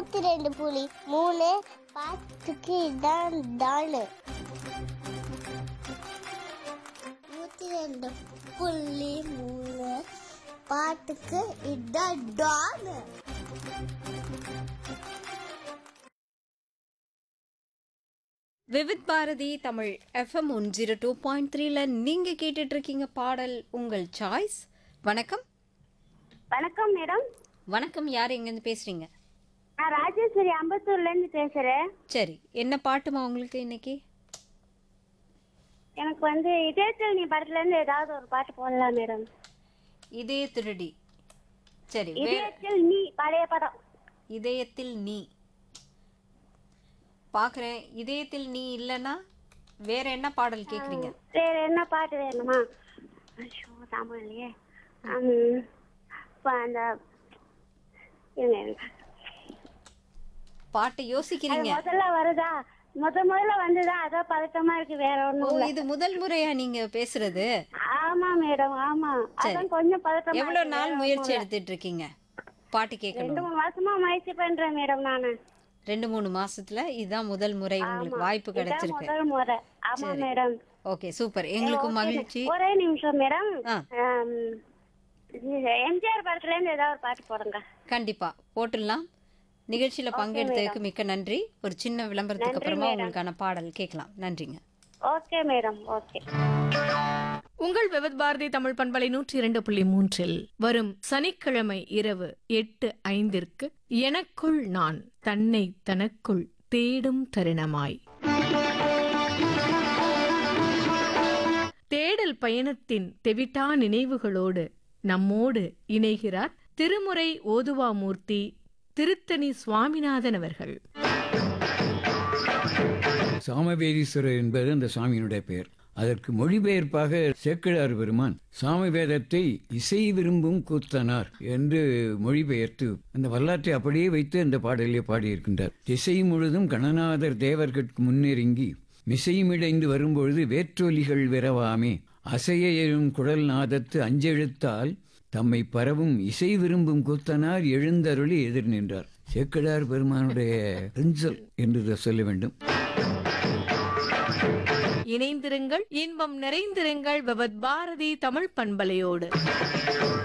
நூத்தி ரெண்டு புலி மூணு பாட்டுக்கு இதான் தானு நூத்தி ரெண்டு புள்ளி மூணு பாட்டுக்கு இதான் டானு Vividh Bharati Tamil FM one zero two point த்ரீல நீங்கள் கேட்டுட்டு இருக்கீங்க பாடல் உங்கள் சாய்ஸ் வணக்கம் வணக்கம் மேடம் வணக்கம் யார் எங்கேருந்து பேசுறீங்க நான் ராஜேஸ்வரி அம்பத்தூர்ல இருந்து பேசுறேன் சரி என்ன பாட்டுமா உங்களுக்கு இன்னைக்கு எனக்கு வந்து இதயத்தில் நீ படத்துல இருந்து ஏதாவது ஒரு பாட்டு போடலாம் மேடம் இதய திருடி சரி வே இதயத்தில் நீ பழைய படம் இதயத்தில் நீ பார்க்குறேன் இதயத்தில் நீ இல்லைன்னா வேற என்ன பாடல் கேட்குறீங்க வேற என்ன பாட்டு வேணுமா ஐயோ தமிழ்லையே ஹம், இப்ப அந்த இருங்க, இருங்க. பாட்டை அது யோசிக்கிறீங்க முதல்ல வருதா முத முதல்ல வந்ததா அதான் பதட்டமா இருக்கு வேற ஓ ஒண்ணும் இல்ல இது முதல் முறையா நீங்க பேசுறது ஆமா மேடம் ஆமா அதான் கொஞ்சம் பதட்டமா எவ்வளவு இருக்கு, நாள் வேற முயற்சி ஒண்ணும் இல்ல. எடுத்துட்டு இருக்கீங்க பாட்டு ரெண்டு கேட்கணும் மூணு மாசமா முயற்சி பண்றேன் மேடம் நானு ரெண்டு மூணு மாசத்துல இதுதான் முதல் முறை உங்களுக்கு வாய்ப்பு இதான் கிடைச்சிருக்கு முதல் முறை ஆமா சரி. மேடம் ஓகே சூப்பர் எங்களுக்கும் மகிழ்ச்சி ஒரே நிமிஷம் மேடம் ஆ. ஆம், இது எம்ஜிஆர் படத்துல இருந்து ஏதாவது ஒரு பாட்டு போடுங்க கண்டிப்பா போட்டுடலாம் நிகழ்ச்சியில பங்கெடுத்ததுக்கு மிக்க நன்றி ஒரு சின்ன விளம்பரத்துக்கு அப்புறமா உங்களுக்கான பாடல் கேட்கலாம் நன்றிங்க ஓகே மேடம் ஓகே உங்கள் விவத் பாரதி தமிழ் பண்பலை நூற்றி இரண்டு புள்ளி மூன்றில் வரும் சனிக்கிழமை இரவு எட்டு ஐந்திற்கு எனக்குள் நான் தன்னை தனக்குள் தேடும் தருணமாய் தேடல் பயணத்தின் தெவிட்டா நினைவுகளோடு நம்மோடு இணைகிறார் திருமுறை ஓதுவாமூர்த்தி திருத்தணி சுவாமிநாதன் அவர்கள் சாமவேதீஸ்வரர் என்பது அந்த சாமியினுடைய பெயர் அதற்கு மொழிபெயர்ப்பாக சேக்கிழார் பெருமான் சாம வேதத்தை இசை விரும்பும் கூத்தனார் என்று மொழிபெயர்த்து அந்த வரலாற்றை அப்படியே வைத்து அந்த பாடலிலே பாடியிருக்கின்றார் திசை முழுதும் கணநாதர் தேவர்கட்கு முன்னெருங்கி மிசைமிடைந்து வரும்பொழுது வேற்றொலிகள் விரவாமே அசைய எழும் குழல் நாதத்து அஞ்செழுத்தால் தம்மை பரவும் இசை விரும்பும் கூத்தனார் எழுந்தருளி எதிர் நின்றார் சேக்கிழார் பெருமானுடைய பெஞ்சல் என்று சொல்ல வேண்டும் இணைந்திருங்கள் இன்பம் நிறைந்திருங்கள் விவத் பாரதி தமிழ் பண்பலையோடு